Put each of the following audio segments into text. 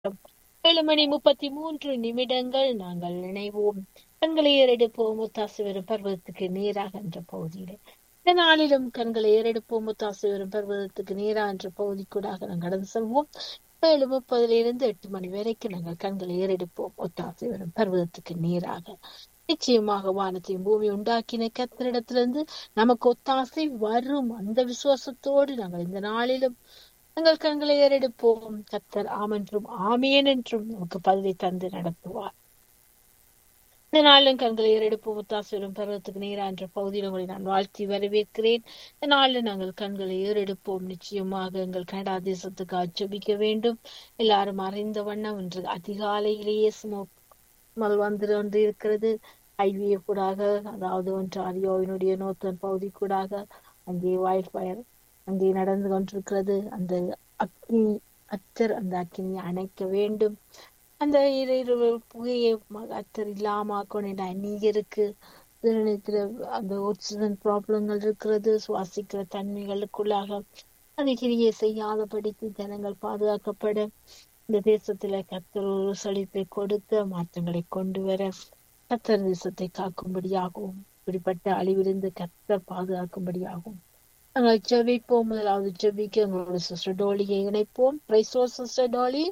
ஏழு மணி முப்பத்தி மூன்று நிமிடங்கள் நாங்கள் நினைவோம் கண்களை ஏறெடுப்போம் முத்தாசு வரும் பர்வதத்துக்கு நேராக என்ற பகுதியிலே இந்த நாளிலும் கண்களை ஏறெடுப்போம் முத்தாசு வரும் பர்வதத்துக்கு நேரா என்ற பகுதிக்கூடாக நாங்கள் கடந்து செல்வோம் ஏழு முப்பதுல இருந்து எட்டு மணி வரைக்கும் நாங்கள் கண்களை ஏறெடுப்போம் ஒத்தாசை வரும் பர்வதத்துக்கு நேராக நிச்சயமாக வானத்தையும் பூமி உண்டாக்கின கத்தரிடத்திலிருந்து நமக்கு ஒத்தாசை வரும் அந்த விசுவாசத்தோடு நாங்கள் இந்த நாளிலும் எங்கள் கண்களை ஏறெடுப்போம் கத்தர் ஆமென்றும் ஆமேன் என்றும் நமக்கு பதிலை தந்து நடத்துவார் இந்த நாளிலும் கண்களை ஏறெடுப்போம் ஒத்தாசுரம் பருவத்துக்கு நேரா என்ற பகுதியில் உங்களை நான் வாழ்த்தி வரவேற்கிறேன் இந்த நாளில் நாங்கள் கண்களை ஏறெடுப்போம் நிச்சயமாக எங்கள் கனடா தேசத்துக்கு அச்சபிக்க வேண்டும் எல்லாரும் அறிந்த வண்ணம் இன்று அதிகாலையிலேயே ஸ்மோக் மல் வந்து கொண்டு இருக்கிறது ஹைவே கூடாக அதாவது ஒன்றாரியோவினுடைய நோத்தன் பகுதி கூடாக அங்கே வைல்ட் ஃபயர் அங்கே நடந்து கொண்டிருக்கிறது அந்த அக்னி அத்தர் அந்த அக்கினியை அணைக்க வேண்டும் அந்த இரு புகையை அத்தர் இல்லாம கொண்ட அநீகருக்கு திருநீத்துல அந்த ஆக்சிஜன் ப்ராப்ளங்கள் இருக்கிறது சுவாசிக்கிற தன்மைகளுக்குள்ளாக அதை கிரியை செய்யாதபடிக்கு ஜனங்கள் பாதுகாக்கப்பட இந்த தேசத்துல கத்தர் ஒரு செழிப்பை கொடுத்து மாற்றங்களை கொண்டு வர கத்தர் தேசத்தை காக்கும்படியாகவும் இப்படிப்பட்ட அழிவிலிருந்து கத்தர் பாதுகாக்கும்படியாகவும் நாங்கள் ஜெபிப்போம் முதலாவது ஜெபிக்க உங்களோட சிஸ்டர் டோலியை இணைப்போம் பிரைஸ்லோ சிஸ்டர் டோலி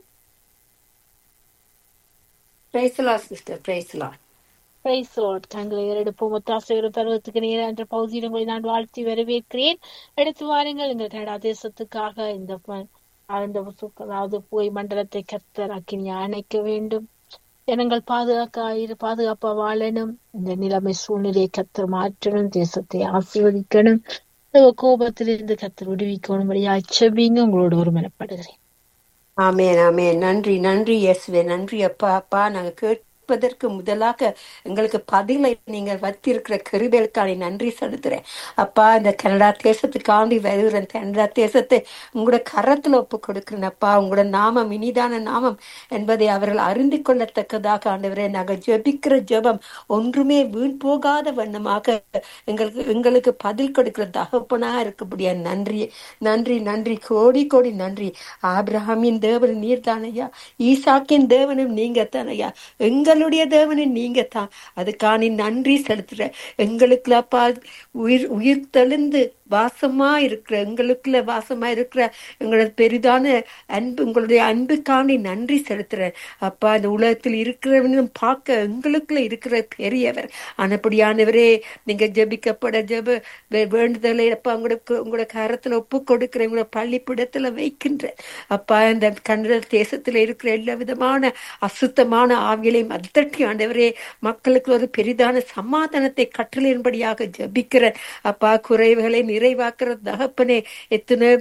பிரைஸ்லா சிஸ்டர் பிரைஸ்லா பிரைஸ் லார்ட் தங்களை எடுப்போம் ஒத்தாசையோட பருவத்துக்கு நேர என்ற பகுதியில் உங்களை நான் வாழ்த்தி வரவேற்கிறேன் எடுத்து வாருங்கள் எங்கள் கனடா தேசத்துக்காக இந்த அந்த அதாவது புகை மண்டலத்தை கத்தர் அக்கினி அணைக்க வேண்டும் ஜனங்கள் பாதுகாக்க பாதுகாப்பா வாழணும் இந்த நிலைமை சூழ்நிலையை கத்தர் மாற்றணும் தேசத்தை ஆசீர்வதிக்கணும் கோபத்திலிருந்து கத்தர் விடுவிக்கணும்படியா அச்சபிங்க உங்களோட ஒருமனப்படுகிறேன் ஆமேன் ஆமேன் நன்றி நன்றி எஸ்வே நன்றி அப்பா அப்பா நாங்க கேட்பதற்கு முதலாக எங்களுக்கு பதிலை நீங்கள் வச்சிருக்கிற கருவேலுக்கான நன்றி செலுத்துறேன் அப்பா இந்த கனடா தேசத்துக்காண்டி வருகிற கனடா தேசத்தை உங்களோட கரத்துல ஒப்பு கொடுக்கிறேன் அப்பா உங்களோட நாமம் இனிதான நாமம் என்பதை அவர்கள் அறிந்து கொள்ளத்தக்கதாக ஆண்டவரே நாங்கள் ஜெபிக்கிற ஜெபம் ஒன்றுமே வீண் போகாத வண்ணமாக எங்களுக்கு எங்களுக்கு பதில் கொடுக்கிற தகப்பனா இருக்கக்கூடிய நன்றி நன்றி நன்றி கோடி கோடி நன்றி ஆப்ரஹாமின் தேவன் நீர் தானையா ஈசாக்கின் தேவனும் நீங்க தானையா எங்களுடைய தேவனும் நீங்க தான் அதுக்கான நன்றி செலுத்துற எங்களுக்குள்ள அப்பா உயிர் உயிர் தெளிந்து வாசமா இருக்கிற எங்களுக்குள்ள வாசமா இருக்கிற எங்களோட பெரிதான அன்பு உங்களுடைய அன்புக்காண்டி நன்றி செலுத்துறேன் அப்பா இந்த உலகத்தில் இருக்கிறவனும் பார்க்க எங்களுக்குள்ள இருக்கிற பெரியவர் ஆனப்படியானவரே நீங்க ஜபிக்கப்பட ஜப வேண்டுதலை அப்பா உங்களுக்கு உங்களோட கரத்துல ஒப்பு கொடுக்கிற உங்களோட பள்ளிப்பிடத்துல வைக்கின்ற அப்பா இந்த கன்னட தேசத்துல இருக்கிற எல்லா விதமான அசுத்தமான ஆவிகளையும் அதட்டி ஆண்டவரே மக்களுக்கு ஒரு பெரிதான சமாதானத்தை கட்டளையின்படியாக ஜபிக்கிறேன் அப்பா குறைவுகளை நிறைவாக்குற தகப்பனே எத்தனை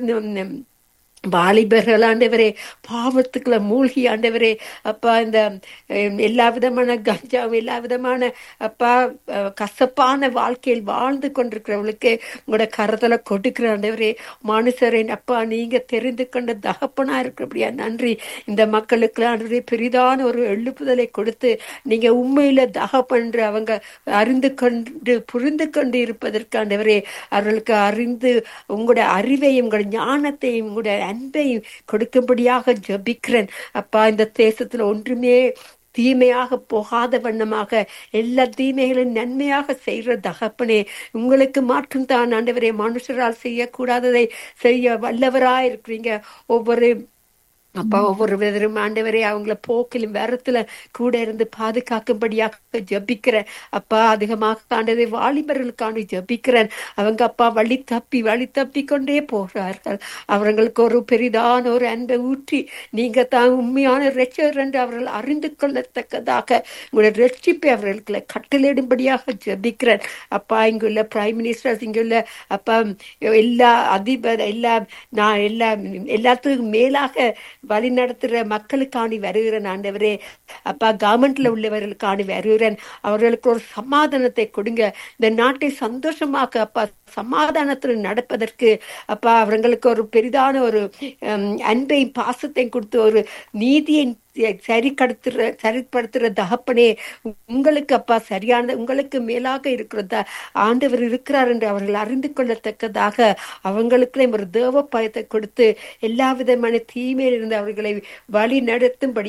வாலிபர்கள் ஆண்டவரே பாவத்துக்குள்ள மூழ்கி ஆண்டவரே அப்பா இந்த எல்லா விதமான கஞ்சாவும் எல்லா விதமான அப்பா கசப்பான வாழ்க்கையில் வாழ்ந்து கொண்டிருக்கிறவங்களுக்கு உங்களோட கரத்துல கொடுக்கிற ஆண்டவரே மனுஷரின் அப்பா நீங்க தெரிந்து கொண்ட தகப்பனா இருக்கிறபடியா நன்றி இந்த மக்களுக்கு ஆண்டவரே பெரிதான ஒரு எழுப்புதலை கொடுத்து நீங்க உண்மையில தகப்பன்று அவங்க அறிந்து கொண்டு புரிந்து கொண்டு இருப்பதற்கு ஆண்டவரே அவர்களுக்கு அறிந்து உங்களுடைய அறிவையும் உங்களுடைய ஞானத்தையும் உங்களுடைய அன்பையும் கொடுக்கும்படியாக ஜபிக்கிறேன் அப்பா இந்த தேசத்துல ஒன்றுமே தீமையாக போகாத வண்ணமாக எல்லா தீமைகளும் நன்மையாக செய்கிற தகப்பனே உங்களுக்கு மாற்றும் தான் ஆண்டவரே மனுஷரால் செய்யக்கூடாததை செய்ய வல்லவராய் இருக்கிறீங்க ஒவ்வொரு அப்பா ஒவ்வொரு விதரும் ஆண்டவரே அவங்கள போக்கிலும் வேரத்துல கூட இருந்து பாதுகாக்கும்படியாக ஜபிக்கிறேன் அப்பா அதிகமாக ஆண்டதை வாலிபர்களுக்காண்டி ஜபிக்கிறேன் அவங்க அப்பா வழி தப்பி வழி தப்பி கொண்டே போகிறார்கள் அவர்களுக்கு ஒரு பெரிதான ஒரு அன்பை ஊற்றி நீங்க தான் உண்மையான ரெச்சர் என்று அவர்கள் அறிந்து கொள்ளத்தக்கதாக உங்களுடைய ரட்சிப்பை அவர்களுக்கு கட்டளையிடும்படியாக ஜபிக்கிறேன் அப்பா இங்குள்ள பிரைம் மினிஸ்டர்ஸ் இங்குள்ள அப்பா எல்லா அதிபர் எல்லா நான் எல்லா எல்லாத்துக்கும் மேலாக வழி நடத்துகிற மக்களுக்காண்டி வருகிறேன் ஆண்டவரே அப்பா கவர்மெண்ட்ல உள்ளவர்களுக்காண்டி வருகிறேன் அவர்களுக்கு ஒரு சமாதானத்தை கொடுங்க இந்த நாட்டை சந்தோஷமாக்க அப்பா சமாதானத்தில் நடப்பதற்கு அப்பா அவர்களுக்கு ஒரு பெரிதான ஒரு அன்பையும் பாசத்தையும் கொடுத்து ஒரு நீதியை சரி கடத்துற சரிப்படுத்துற தகப்பனே உங்களுக்கு அப்பா சரியான உங்களுக்கு மேலாக இருக்கிற த- ஆண்டவர் இருக்கிறார் என்று அவர்கள் அறிந்து கொள்ளத்தக்கதாக அவங்களுக்குள்ளே ஒரு தேவ பயத்தை கொடுத்து எல்லா விதமான தீமையிலிருந்து அவர்களை வழி நடத்தும்படி